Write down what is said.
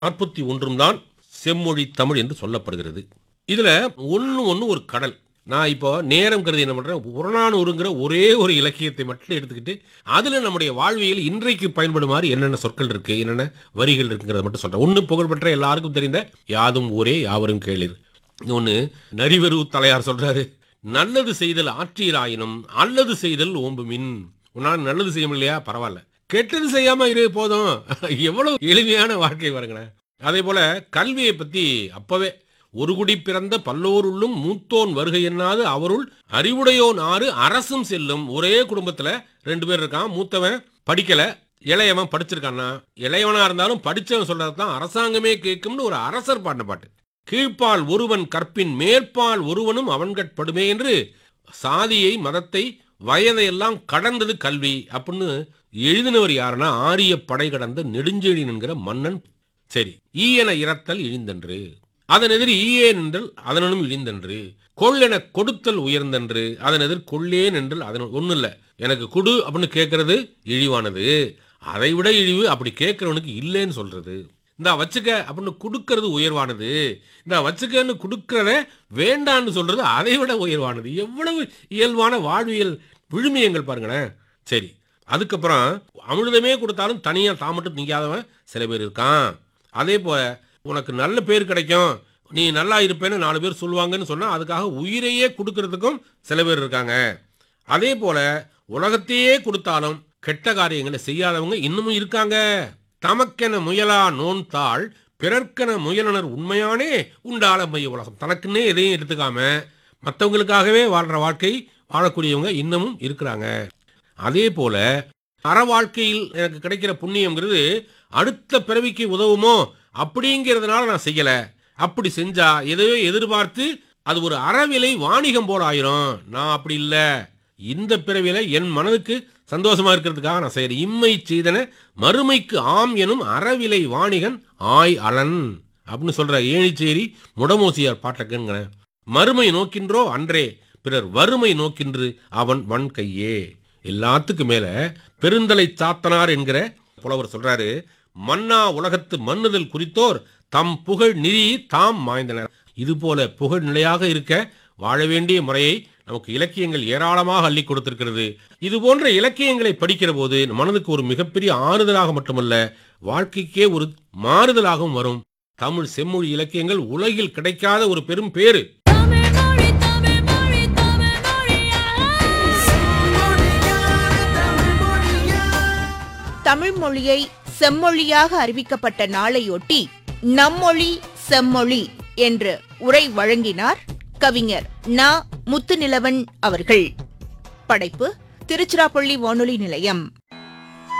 நாற்பத்தி ஒன்றும் தான் செம்மொழி தமிழ் என்று சொல்லப்படுகிறது இதுல ஒன்று ஒன்று ஒரு கடல் நான் இப்போ நேரம் கருதி என்ன பண்றேன் புறநானூறுங்கிற ஒரே ஒரு இலக்கியத்தை மட்டும் எடுத்துக்கிட்டு அதுல நம்முடைய வாழ்வியல் இன்றைக்கு பயன்படுமாறு என்னென்ன சொற்கள் இருக்கு என்னென்ன வரிகள் இருக்குங்கிறத மட்டும் சொல்றேன் ஒன்று புகழ்பெற்ற எல்லாருக்கும் தெரிந்த யாதும் ஊரே யாவரும் கேளிர் இன்னொன்று நரிவரு தலையார் சொல்றாரு நல்லது செய்தல் ஆற்றீராயினும் அல்லது செய்தல் ஓம்புமின் உன்னால் நல்லது செய்ய முடியலையா பரவாயில்ல கெட்டது செய்யாம இரு போதும் எவ்வளவு எளிமையான வாழ்க்கை பாருங்களேன் அதே போல கல்வியை பத்தி அப்பவே ஒரு குடி பிறந்த பல்லோருள்ளும் மூத்தோன் வருகை என்னாது அவருள் அறிவுடையோன் ஆறு அரசும் செல்லும் ஒரே குடும்பத்துல ரெண்டு பேர் இருக்கான் மூத்தவன் படிக்கல இளையவன் படிச்சிருக்கான்னா இளையவனா இருந்தாலும் படிச்சவன் சொல்றதுதான் அரசாங்கமே கேட்கும்னு ஒரு அரசர் பாடின பாட்டு கீழ்ப்பால் ஒருவன் கற்பின் மேற்பால் ஒருவனும் அவன்கட்படுமே என்று சாதியை மதத்தை வயதையெல்லாம் கடந்தது கல்வி அப்படின்னு எழுதினவர் யாருன்னா ஆரிய படை கடந்த நெடுஞ்செழியன் என்கிற மன்னன் சரி ஈயன இறத்தல் இழிந்தன்று அதன் எதிர் ஈயேன் என்றல் அதனும் இழிந்தன்று கொள்ளென கொடுத்தல் உயர்ந்தன்று அதன் எதிர் கொள்ளேன் என்றல் அதன் ஒன்றும் இல்லை எனக்கு கொடு அப்படின்னு கேட்கறது இழிவானது அதை விட இழிவு அப்படி கேட்கறவனுக்கு இல்லைன்னு சொல்றது இந்த வச்சுக்க அப்படின்னு கொடுக்கறது உயர்வானது இந்த வச்சுக்கன்னு கொடுக்கறத வேண்டான்னு சொல்றது அதை விட உயர்வானது எவ்வளவு இயல்பான வாழ்வியல் விழுமியங்கள் பாருங்களேன் சரி அதுக்கப்புறம் அமிர்தமே கொடுத்தாலும் தனியாக தான் மட்டும் திங்காதவன் சில பேர் இருக்கான் அதே போல உனக்கு நல்ல பேர் கிடைக்கும் நீ நல்லா இருப்பேன்னு நாலு பேர் சொல்லுவாங்கன்னு சொன்னால் அதுக்காக உயிரையே கொடுக்கறதுக்கும் சில பேர் இருக்காங்க அதே போல உலகத்தையே கொடுத்தாலும் கெட்ட காரியங்களை செய்யாதவங்க இன்னமும் இருக்காங்க தமக்கென முயலா நோன்தாள் பிறர்க்கென முயலனர் உண்மையானே உண்டால மைய உலகம் தனக்குன்னே எதையும் எடுத்துக்காம மற்றவங்களுக்காகவே வாழ்ற வாழ்க்கை வாழக்கூடியவங்க இன்னமும் இருக்கிறாங்க அதே போல அற வாழ்க்கையில் எனக்கு கிடைக்கிற புண்ணியம்ங்கிறது அடுத்த பிறவிக்கு உதவுமோ அப்படிங்கிறதுனால நான் செய்யல அப்படி செஞ்சா எதையோ எதிர்பார்த்து அது ஒரு அறவிலை வாணிகம் போல ஆயிரும் நான் அப்படி இல்லை இந்த பிறவில என் மனதுக்கு சந்தோஷமா இருக்கிறதுக்காக நான் செய்யறேன் இம்மை செய்தன மறுமைக்கு ஆம் எனும் அறவிலை வாணிகன் ஆய் அலன் அப்படின்னு சொல்ற ஏழிச்சேரி முடமோசியார் பாட்டக்கங்க மறுமை நோக்கின்றோ அன்றே பிறர் வறுமை நோக்கின்று அவன் வன் கையே எல்லாத்துக்கு மேல பெருந்தலை சாத்தனார் என்கிற புலவர் சொல்றாரு மன்னா உலகத்து மன்னுதல் குறித்தோர் தம் புகழ் நிதி தாம் மாய்ந்தனர் இது போல புகழ் நிலையாக இருக்க வாழ வேண்டிய முறையை நமக்கு இலக்கியங்கள் ஏராளமாக அள்ளி கொடுத்திருக்கிறது இது போன்ற இலக்கியங்களை படிக்கிற போது மனதுக்கு ஒரு மிகப்பெரிய ஆறுதலாக மட்டுமல்ல வாழ்க்கைக்கே ஒரு மாறுதலாகவும் வரும் தமிழ் செம்மொழி இலக்கியங்கள் உலகில் கிடைக்காத ஒரு பெரும் பேரு தமிழ் மொழி தமிழ் மொழி தமிழ் மொழியா தமிழ் மொழியை செம்மொழியாக அறிவிக்கப்பட்ட நாளையொட்டி நம்மொழி செம்மொழி என்று உரை வழங்கினார் கவிஞர் நா முத்துநிலவன் அவர்கள் படைப்பு திருச்சிராப்பள்ளி வானொலி நிலையம்